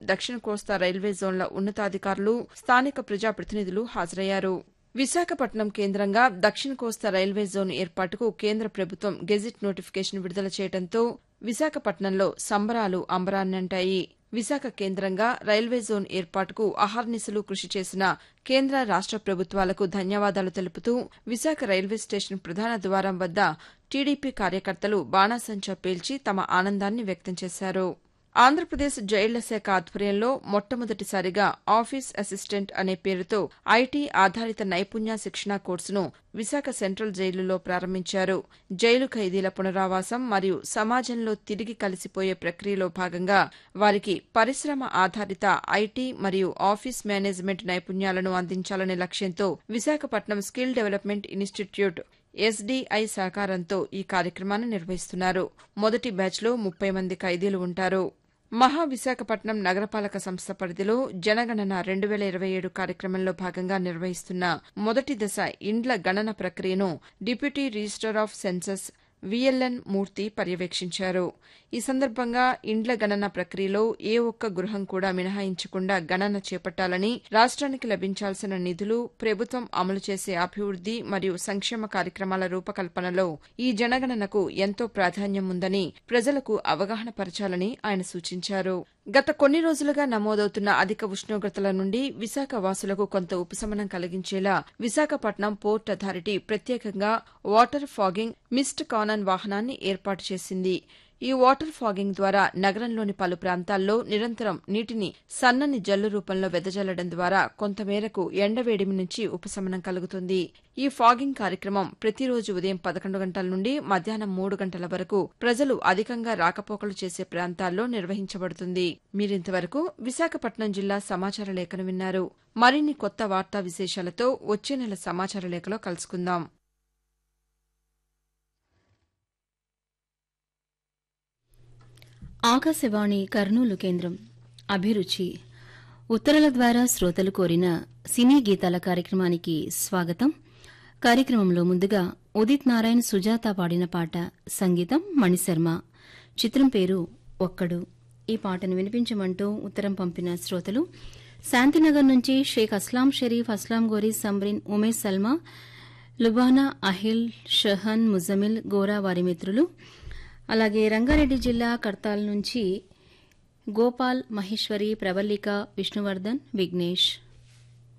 దక్షిణ కోస్తా రైల్వే జోన్ల ఉన్నతాధికారులు స్థానిక ప్రజాప్రతినిధులు హాజరయ్యారు విశాఖపట్నం కేంద్రంగా దక్షిణ కోస్తా రైల్వే జోన్ ఏర్పాటుకు కేంద్ర ప్రభుత్వం గెజిట్ నోటిఫికేషన్ విడుదల చేయడంతో విశాఖపట్నంలో సంబరాలు అంబరాన్నంటాయి విశాఖ కేంద్రంగా రైల్వే జోన్ ఏర్పాటుకు అహర్నిశలు కృషి చేసిన కేంద్ర రాష్ట ప్రభుత్వాలకు ధన్యవాదాలు తెలుపుతూ విశాఖ రైల్వే స్టేషన్ ప్రధాన ద్వారం వద్ద టీడీపీ కార్యకర్తలు బాణాసంచా పేల్చి తమ ఆనందాన్ని వ్యక్తం చేశారు ఆంధ్రప్రదేశ్ జైళ్ల శాఖ ఆధ్వర్యంలో మొట్టమొదటిసారిగా ఆఫీస్ అసిస్టెంట్ అనే పేరుతో ఐటీ ఆధారిత నైపుణ్య శిక్షణా కోర్సును విశాఖ సెంట్రల్ జైలులో ప్రారంభించారు జైలు ఖైదీల పునరావాసం మరియు సమాజంలో తిరిగి కలిసిపోయే ప్రక్రియలో భాగంగా వారికి పరిశ్రమ ఆధారిత ఐటీ మరియు ఆఫీస్ మేనేజ్మెంట్ నైపుణ్యాలను అందించాలనే లక్ష్యంతో Visakhapatnam skill development institute SDI సహకారంతో ఈ కార్యక్రమాన్ని నిర్వహిస్తున్నారు మొదటి బ్యాచ్లో ముప్పై మంది ఖైదీలు ఉంటారు మహా విశాఖపట్నం నగరపాలక సంస్థ పరిధిలో జనగణన రెండు వేల ఇరవై ఏడు కార్యక్రమంలో భాగంగా నిర్వహిస్తున్న మొదటి దశ ఇండ్ల గణన ప్రక్రియను deputy registrar of census VLN Murthy పర్యవేక్షించారు ఈ సందర్భంగా ఇండ్ల గణన ప్రక్రియలో ఏ ఒక్క గృహం కూడా మినహాయించకుండా గణన చేపట్టాలని రాష్ట్రానికి లభించాల్సిన నిధులు ప్రభుత్వం అమలు చేసే అభివృద్ది మరియు సంక్షేమ కార్యక్రమాల రూపకల్పనలో ఈ జనగణనకు ఎంతో ప్రాధాన్యం ఉందని ప్రజలకు అవగాహన పరచాలని ఆయన సూచించారు గత కొన్ని రోజులుగా నమోదవుతున్న అధిక ఉష్ణోగ్రతల నుండి విశాఖ వాసులకు కొంత ఉపశమనం కలిగించేలా విశాఖపట్నం పోర్ట్ అథారిటీ ప్రత్యేకంగా వాటర్ ఫాగింగ్ మిస్ట్ కానన్ వాహనాన్ని ఏర్పాటు చేసింది ఈ వాటర్ ఫాగింగ్ ద్వారా నగరంలోని పలు ప్రాంతాల్లో నిరంతరం నీటిని సన్నని జల్లు రూపంలో వెదజల్లడం ద్వారా కొంతమేరకు ఎండవేడిమి నుంచి ఉపశమనం కలుగుతుంది ఈ ఫాగింగ్ కార్యక్రమం ప్రతిరోజు ఉదయం పదకొండు గంటల నుండి మధ్యాహ్నం మూడు గంటల వరకు ప్రజలు అధికంగా రాకపోకలు చేసే ప్రాంతాల్లో నిర్వహించబడుతుంది మీరింతవరకు విశాఖపట్నం జిల్లా సమాచార లేఖను విన్నారు మరిన్ని కొత్త వార్తా విశేషాలతో వచ్చే నెల సమాచార లేఖలో కలుసుకుందాం ఆకాశవాణి కర్నూలు కేంద్రం అభిరుచి ఉత్తరాల ద్వారా శ్రోతలు కోరిన సినీ గీతాల కార్యక్రమానికి స్వాగతం కార్యక్రమంలో ముందుగా ఉదిత్ నారాయణ్ సుజాత పాడిన పాట సంగీతం మణిశర్మ చిత్రం పేరు ఒక్కడు ఈ పాటను వినిపించమంటూ ఉత్తరం పంపిన శ్రోతలు శాంతినగర్ నుంచి షేక్ అస్లాం షరీఫ్ అస్లాం గోరీ సంబ్రిన్ ఉమేష్ సల్మా లుబానా అహిల్ షహన్ ముజమిల్ గోరా వారి మిత్రులు అలాగే రంగారెడ్డి జిల్లా కర్తాల్ నుంచి గోపాల్ మహేశ్వరి ప్రవల్లిక విష్ణువర్ధన్ విఘ్నేష్